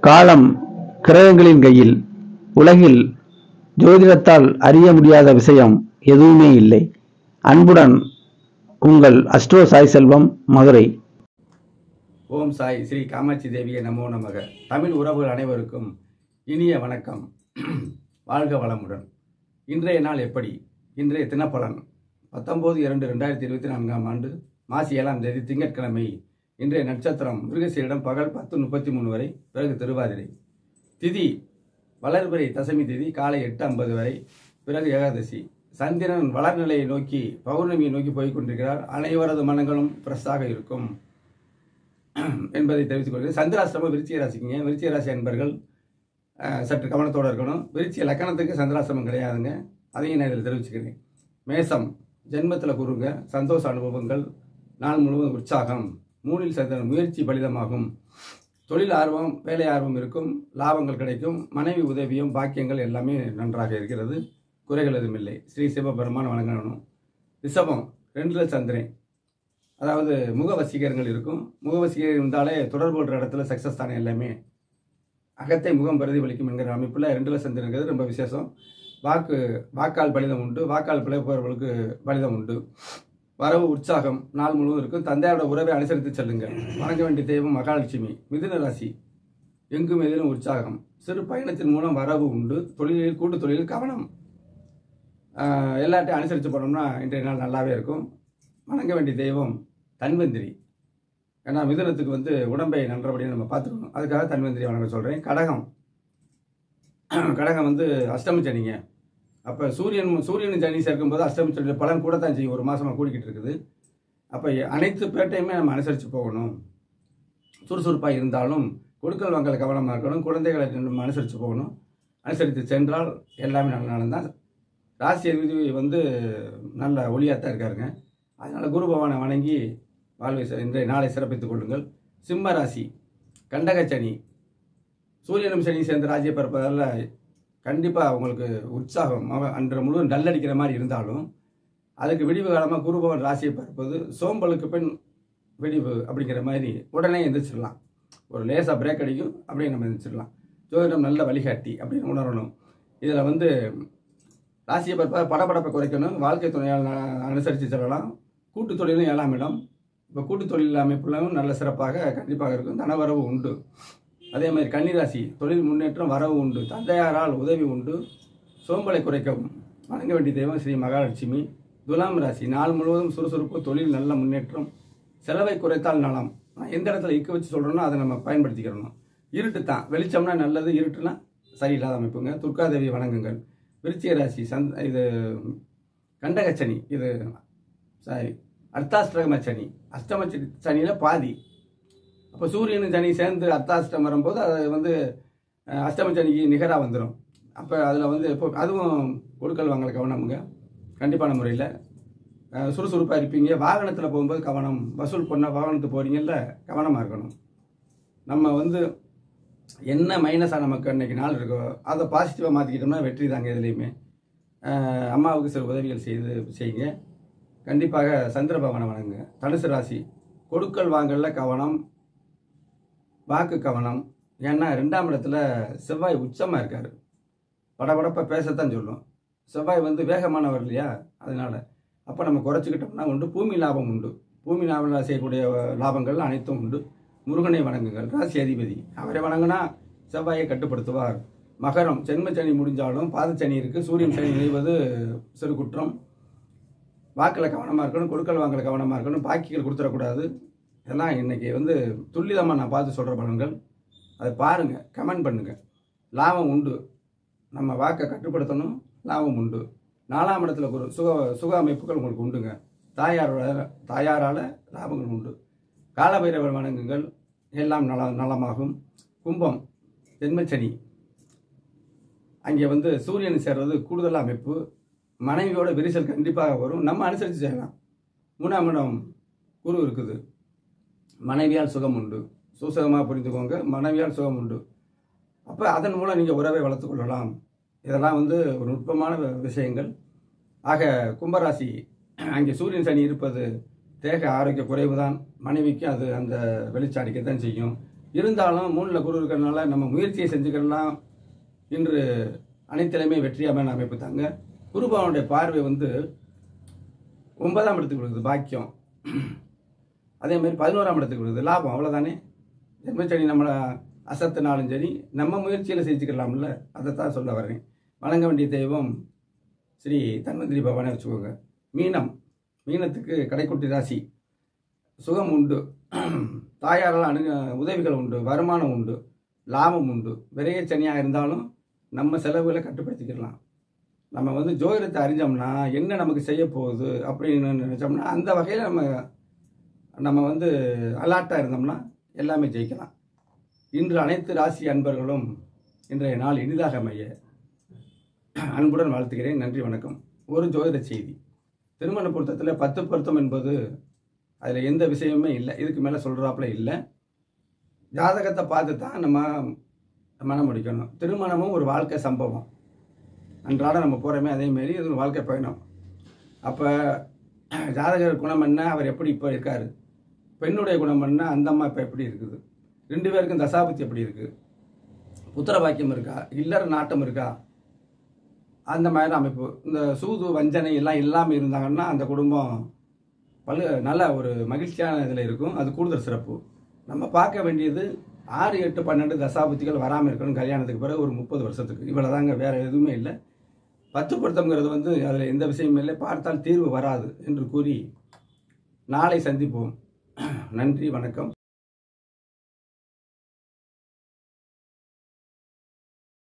காலம் கிரகங்களின் கையில் உலகில் ஜோதிடத்தால் அறிய முடியாத விஷயம் எதுவுமே இல்லை அன்புடன் உங்கள் அஸ்ட்ரோ சாய் செல்வம் மதுரை ஓம் சாய் ஸ்ரீ காமாட்சி தேவிய நமோ நமக தமிழ் உறவுகள் அனைவருக்கும் இனிய வணக்கம் வாழ்க வளமுடன் இன்றைய நாள் எப்படி இன்றைய தினப்பலன் பத்தொம்போது இரண்டு ரெண்டாயிரத்தி இருபத்தி நான்காம் ஆண்டு மாசி ஏழாம் தேதி திங்கட்கிழமை இன்றைய நட்சத்திரம் மிருகசீரிடம் பகல் பத்து முப்பத்தி மூணு வரை பிறகு திருவாதிரை திதி வளர்பிறை தசமி திதி காலை எட்டு ஐம்பது வரை பிறகு ஏகாதசி சந்திரன் வளர்நிலையை நோக்கி பௌர்ணமியை நோக்கி போய்க் கொண்டிருக்கிறார் அனைவரது மனங்களும் ஃப்ரெஷ்ஷாக இருக்கும் என்பதை தெரிவித்துக் கொள்கிறேன் சந்திராசிரமம் விருச்சிக ராசிக்குங்க விருச்சிக ராசி அன்பர்கள் அஹ், சற்று கவனத்தோடு இருக்கணும் விருச்சிக லக்கணத்துக்கு சந்திராசிரமம் கிடையாதுங்க அதையும் நான் இதில் தெரிவிச்சுக்கிறேன் மேசம் ஜென்மத்தில் குருங்க சந்தோஷ அனுபவங்கள் நாள் முழுவதும் உற்சாகம் மூணில் சந்திரன் முயற்சி பலிதமாகும் தொழில் ஆர்வம் வேலை ஆர்வம் இருக்கும் லாபங்கள் கிடைக்கும் மனைவி உதவியும் பாக்கியங்கள் எல்லாமே நன்றாக இருக்கிறது குறைகள் எதுவும் இல்லை ஸ்ரீ சிவபெருமான் வணங்கணும் ரிஷபம் ரெண்டுல சந்திரன் அதாவது முக வசீகரங்கள் இருக்கும் முக வசீகரம் இருந்தாலே தொடர்பு கொள்கிற இடத்துல சக்ஸஸ் தானே எல்லாமே அகத்தை முகம் பிரதிபலிக்கும் என்கிற அமைப்பில் ரெண்டு லட்சம் இருக்கிறது ரொம்ப விசேஷம் வாக்கு வாக்கால் பலிதம் உண்டு வாக்கால் பிழைப்பவர்களுக்கு பலிதம் உண்டு வரவு உற்சாகம் நாள் முழுவதும் இருக்கும் தந்தையோட உறவை அனுசரித்து செல்லுங்க வணங்க வேண்டிய தெய்வம் மகாலட்சுமி மிதுன ராசி எங்கும் எதிலும் உற்சாகம் சிறு பயணத்தின் மூலம் வரவு உண்டு தொழிலில் கூட்டு தொழிலில் கவனம் ஆஹ் எல்லாத்தையும் அனுசரித்து போனோம்னா இன்றைய நாள் நல்லாவே இருக்கும் வணங்க வேண்டிய தெய்வம் தன்வந்திரி ஏன்னா மிதுனத்துக்கு வந்து உடம்பை நன்றபடியாக நம்ம பார்த்துக்கணும் அதுக்காக தன்வந்திரி வணங்க சொல்கிறேன் கடகம் கடகம் வந்து அஷ்டமி சனிங்க அப்போ சூரியன் சூரியன் சனி சேர்க்கும்போது அஷ்டமி சனி பலன் கூட தான் செய்யும் ஒரு மாசமா கூடிக்கிட்டு இருக்குது அப்போ அனைத்து பேட்டையுமே நம்ம அனுசரித்து போகணும் சுறுசுறுப்பாக இருந்தாலும் கொடுக்கல் வாங்கல் கவனமாக இருக்கணும் குழந்தைகளை நம்ம அனுசரித்து போகணும் அனுசரித்து சென்றால் எல்லாமே நல்ல நாள் ராசி அதிபதி வந்து நல்ல ஒளியாக தான் இருக்காருங்க அதனால் குரு பகவானை வணங்கி வாழ்வை சி- இன்றைய நாளை சிறப்பித்துக் கொள்ளுங்கள் சிம்ம ராசி கண்டக சனி சூரியனும் சனி சேர்ந்து ராஜ்ய பிறப்பதால் கண்டிப்பாக உங்களுக்கு உற்சாகம் அவ- அன்று முழுவதும் டல் அடிக்கிற மாதிரி இருந்தாலும் அதுக்கு விடிவு காலமாக குரு பகவான் ராசியை பார்ப்பது சோம்பலுக்கு பின் விடிவு அப்படிங்கிற மாதிரி உடனே எந்திரிச்சிடலாம் ஒரு லேசாக பிரேக் அடிக்கும் அப்படியே நம்ம எந்திரிச்சிடலாம் ஜோதிடம் நல்ல வழிகாட்டி அப்படின்னு உணரணும் இதில் வந்து ராசியை பார்ப்ப படபடப்பை குறைக்கணும் வாழ்க்கை துணையால் ந- அனுசரித்து செல்லலாம் கூட்டு தொழிலும் ஏழாம் இடம் இப்போ கூட்டு தொழில் அமைப்புகளும் நல்ல சிறப்பாக கண்டிப்பாக இருக்கும் தனவரவு உண்டு அதே மாதிரி கன்னிராசி தொழில் முன்னேற்றம் வரவு உண்டு தந்தையாரால் உதவி உண்டு சோம்பலை குறைக்கவும் வணங்க வேண்டிய தெய்வம் ஸ்ரீ மகாலட்சுமி துலாம் ராசி நாள் முழுவதும் சுறுசுறுப்பு தொழில் நல்ல முன்னேற்றம் செலவை குறைத்தால் நலம் நான் எந்த இடத்துல இக்க வச்சு சொல்கிறோனோ அதை நம்ம பயன்படுத்திக்கிறணும் இருட்டு தான் வெளிச்சம்னா நல்லது இருட்டுனா சரியில்லாத அமைப்புங்க துர்காதேவி வணங்குங்கள் விருச்சிக ராசி சந்த் இது கண்டகச்சனி இது சாரி அர்த்தாஷ்டம சனி அஷ்டம சனி சனியில் பாதி அப்போ சூரியனும் சனி சேர்ந்து அர்த்தாஷ்டம் வரும்போது அது வந்து அஹ், அஷ்டம சனிக்கு நிகராக வந்துடும் அப்போ அதில் வந்து இப்போ அதுவும் கொடுக்கல் வாங்கல கவனமுங்க கண்டிப்பான முறையில் சுறுசுறுப்பாக இருப்பீங்க வாகனத்தில் போகும்போது கவனம் வசூல் பண்ண வாகனத்துக்கு போகிறீங்கல்ல கவனமாக இருக்கணும் நம்ம வந்து என்ன மைனஸாக நமக்கு அன்னைக்கு நாள் இருக்கோ அதை பாசிட்டிவாக மாற்றிக்கிட்டோம்னா வெற்றி தாங்க எதுலேயுமே அஹ் அம்மாவுக்கு சில உதவிகள் செய்து செய்யுங்க கண்டிப்பாக சந்திர பவனை வணங்குங்க தனுசு ராசி கொடுக்கல் வாங்கல்ல கவனம் வாக்கு கவனம் ஏன்னா ரெண்டாம் இடத்துல செவ்வாய் உச்சமாக இருக்கார் படபடப்பாக பேசத்தான் சொல்லும் செவ்வாய் வந்து வேகமானவர் இல்லையா அதனால அப்போ நம்ம குறைச்சிக்கிட்டோம்னா உண்டு பூமி லாபம் உண்டு பூமி லாபம் செய்யக்கூடிய லாபங்கள் அனைத்தும் உண்டு முருகனை வணங்குங்கள் ராசி அதிபதி அவரை வணங்கினா செவ்வாயை கட்டுப்படுத்துவார் மகரம் ஜென்ம சனி முடிஞ்சாலும் பாதச்சனி இருக்குது சூரியன் சனி இணைவது சிறு குற்றம் வாக்கில் கவனமாக இருக்கணும் கொடுக்கல் வாங்கல கவனமாக இருக்கணும் பாக்கிகள் கொடுத்துடக்கூடாது இதெல்லாம் இன்னைக்கு வந்து துல்லிதமாக நான் பார்த்து சொல்கிற பலன்கள் அதை பாருங்கள் கமெண்ட் பண்ணுங்கள் லாபம் உண்டு நம்ம வாக்கை கட்டுப்படுத்தணும் லாபம் உண்டு நாலாம் இடத்துல குரு சுக சுக அமைப்புகள் உங்களுக்கு உண்டுங்க தாயாரோட தாயாரால் லாபங்கள் உண்டு காலபைரவர் வணங்குங்கள் எல்லாம் நல நலமாகும் கும்பம் ஜென்மச்சனி அங்கே வந்து சூரியன் சேர்றது கூடுதல் அமைப்பு மனைவியோட விரிசல் கண்டிப்பாக வரும் நம்ம அனுசரித்து செய்யலாம் மூணாம் இடம் குரு இருக்குது மனைவியால் சுகம் உண்டு சுசகமாக புரிந்துக்கோங்க மனைவியால் சுகம் உண்டு அப்போ அதன் மூலம் நீங்கள் உறவை வளர்த்துக் கொள்ளலாம் இதெல்லாம் வந்து ஒரு நுட்பமான வி- விஷயங்கள் ஆக கும்பராசி அங்கே சூரியன் சனி இருப்பது தேக ஆரோக்கிய குறைவு தான் மனைவிக்கு அது அந்த வெளிச்சாடிக்க தான் செய்யும் இருந்தாலும் மூணில் குரு இருக்கிறதுனால நம்ம முயற்சியை செஞ்சுக்கலாம் இன்று அனைத்திலுமே வெற்றியான அமைப்பு தாங்க குருபவனுடைய பார்வை வந்து ஒன்பதாம் இடத்துக்கு விழுகுது பாக்கியம் அதே மாதிரி பதினோராம் இடத்துக்கு விழுகுது லாபம் அவ்வளோதானே ஜென்மச்சனி நம்மளை அசத்தினாலும் சரி நம்ம முயற்சியில் செஞ்சுக்கலாம்ல அதை தான் சொல்ல வர்றேன் வணங்க வேண்டிய தெய்வம் ஸ்ரீ தன்வந்திரி பவானே வச்சுக்கோங்க மீனம் மீனத்துக்கு கடைக்குட்டி ராசி சுகம் உண்டு தாயாரால் அணு உதவிகள் உண்டு வருமானம் உண்டு லாபம் உண்டு விரைய சனியாக இருந்தாலும் நம்ம செலவுகளை கட்டுப்படுத்திக்கலாம் நம்ம வந்து ஜோதிடத்தை அறிஞ்சோம்னா என்ன நமக்கு செய்ய போகுது அப்படின்னு நினச்சோம்னா அந்த வகையில் நம்ம நம்ம வந்து அலர்ட்டாக இருந்தோம்னா எல்லாமே ஜெயிக்கலாம் இன்று அனைத்து ராசி அன்பர்களும் இன்றைய நாள் இனிதாக அமைய அன்புடன் வாழ்த்துகிறேன் நன்றி வணக்கம் ஒரு ஜோதிட செய்தி திருமண பொருத்தத்தில் பத்து பொருத்தம் என்பது அதில் எந்த விஷயமுமே இல்லை இதுக்கு மேலே சொல்கிறாப்புல இல்லை ஜாதகத்தை பார்த்து தான் நம்ம மனம் முடிக்கணும் திருமணமும் ஒரு வாழ்க்கை சம்பவம் அன்றாட நம்ம போகிறோமே அதேமாரி இது ஒரு வாழ்க்கை பயணம் அப்போ ஜாதகர் குணம் என்ன அவர் எப்படி இப்போ இருக்கார் பெண்ணுடைய குணம் என்ன அந்த அம்மா இப்போ எப்படி இருக்குது ரெண்டு பேருக்கும் தசாபத்தி எப்படி இருக்குது புத்திர பாக்கியம் இருக்கா இல்லற நாட்டம் இருக்கா அந்த மாதிரி அமைப்பு இந்த சூது வஞ்சனை எல்லாம் இல்லாமல் இருந்தாங்கன்னா அந்த குடும்பம் பல நல்ல ஒரு மகிழ்ச்சியான இதில் இருக்கும் அது கூடுதல் சிறப்பு நம்ம பார்க்க வேண்டியது ஆறு எட்டு பன்னெண்டு தசாபுத்திகள் வராமல் இருக்கணும் கல்யாணத்துக்கு பிறகு ஒரு முப்பது வருஷத்துக்கு இவ்வளோ தாங்க வேறு எதுவுமே இல்லை பத்து பொருத்தம்ங்கிறது வந்து அதில் எந்த விஷயமும் இல்லை பார்த்தால் தீர்வு வராது என்று கூறி நாளை சந்திப்போம் நன்றி வணக்கம்